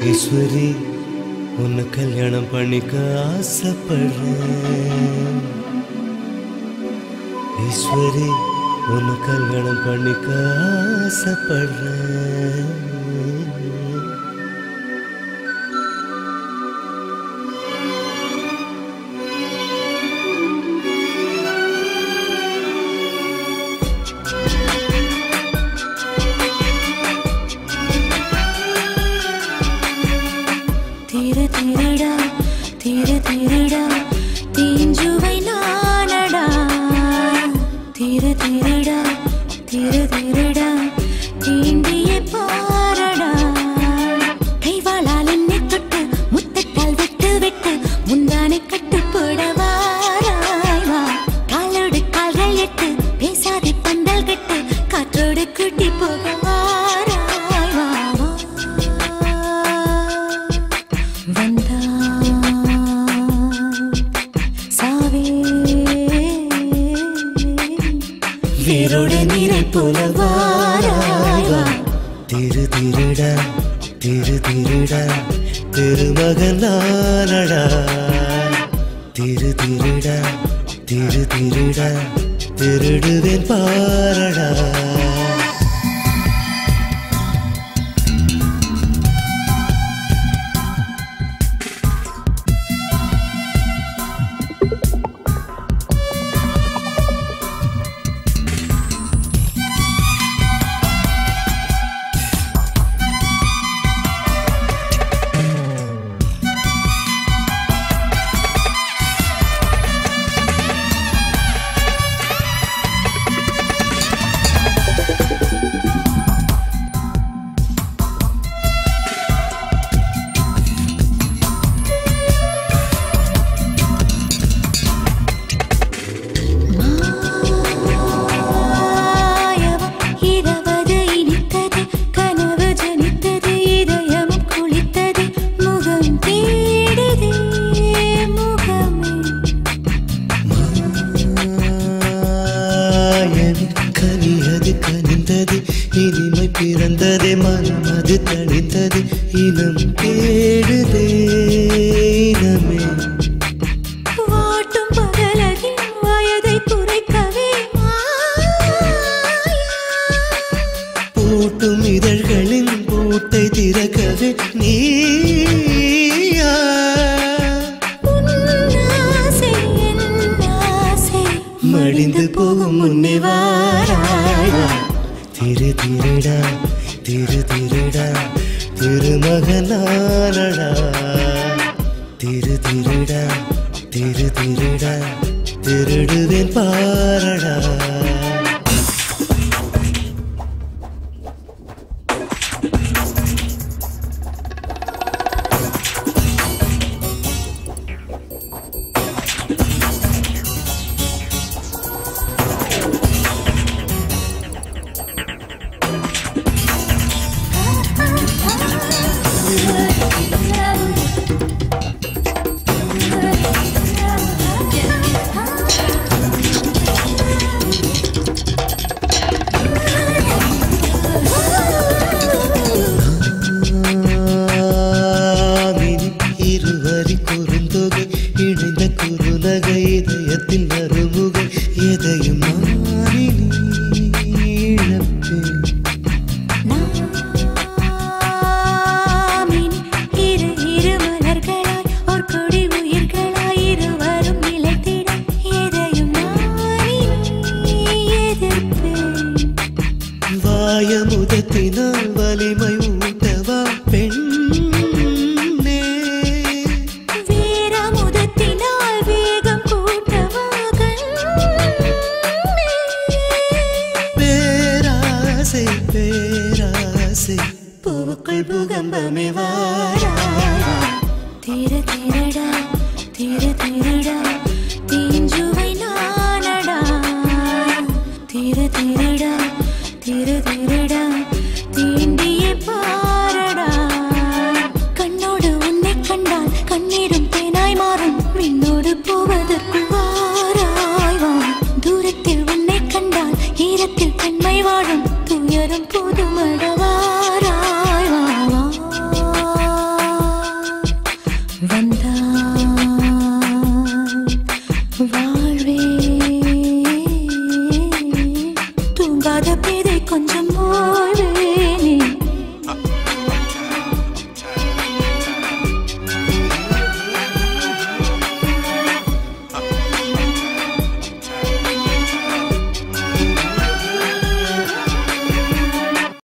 ஈஸ்வரி உன்னை கல்யாணம் பண்ணிக்க ஆசைப்படுறேன் ஈஸ்வரி உன்னை கல்யாணம் பண்ணிக்க ஆசைப்படுறேன் திர திரடா திர திரடா தீஞ்சுவை நானடா திர திரடா திர திரடா தீண்டிய பாரடா கைவாளால் என்னை தொட்டு முத்தத்தால் விட்டு விட்டு முந்தானை கட்டு போடவாராய் வா காலோடு கால்கள் எட்டு பேசாதே பந்தல் கட்டு காற்றோடு கூட்டி போக வாராய் வா வா வீரோட நீரை போல வாராய் வா திரு திருடா திரு திருடா திருமகன் நானடா திரு திருடா திரு திருடா திருடுவேன் பாரடா மாயவம் இரவது இனித்தது கனவு ஜனித்தது இதயமும் குளித்தது முகம் தேடுதே முகமே மாயவி கனியது கனிந்தது இனிமை பிறந்ததே மனம் அது தணிந்தது இனம் தேடுதே இனமே வாட்டும் பகலகின் வயதை குறைக்கவே மாயா. பூட்டும் இதழ்களின் பூட்டை திறக்கவே நீயா உன் ஆசை, என் ஆசை. மடிந்து போகும் முன்னே வாராய் வா. திரு திருடா திரு திருடா திருமகனானடா திரு திருடா திரு திருடா திருடுவேன் பாரடா ஆமினி இருவரி குறுந்தொகை இணைந்த குறுநகை இதயத்தின் மறுமுகை எதையும் மாறினி இழப்பேன் நாமின் இரு இரு மலர்களாய் ஓர் கொடி உயிர்களாய் இருவரும் நிலைத்திட எதையும் நானே எதிர்ப்பேன் வாயமுதத்தினால் வலிமை ஊட்டவா பெண்ணே வீரமுதத்தினால் வேகம் கூட்டவா கண்ணே. பேராசை பேராசை பூவுக்குள் பூகம்பமே வாராய் திர திரடா திர திரடா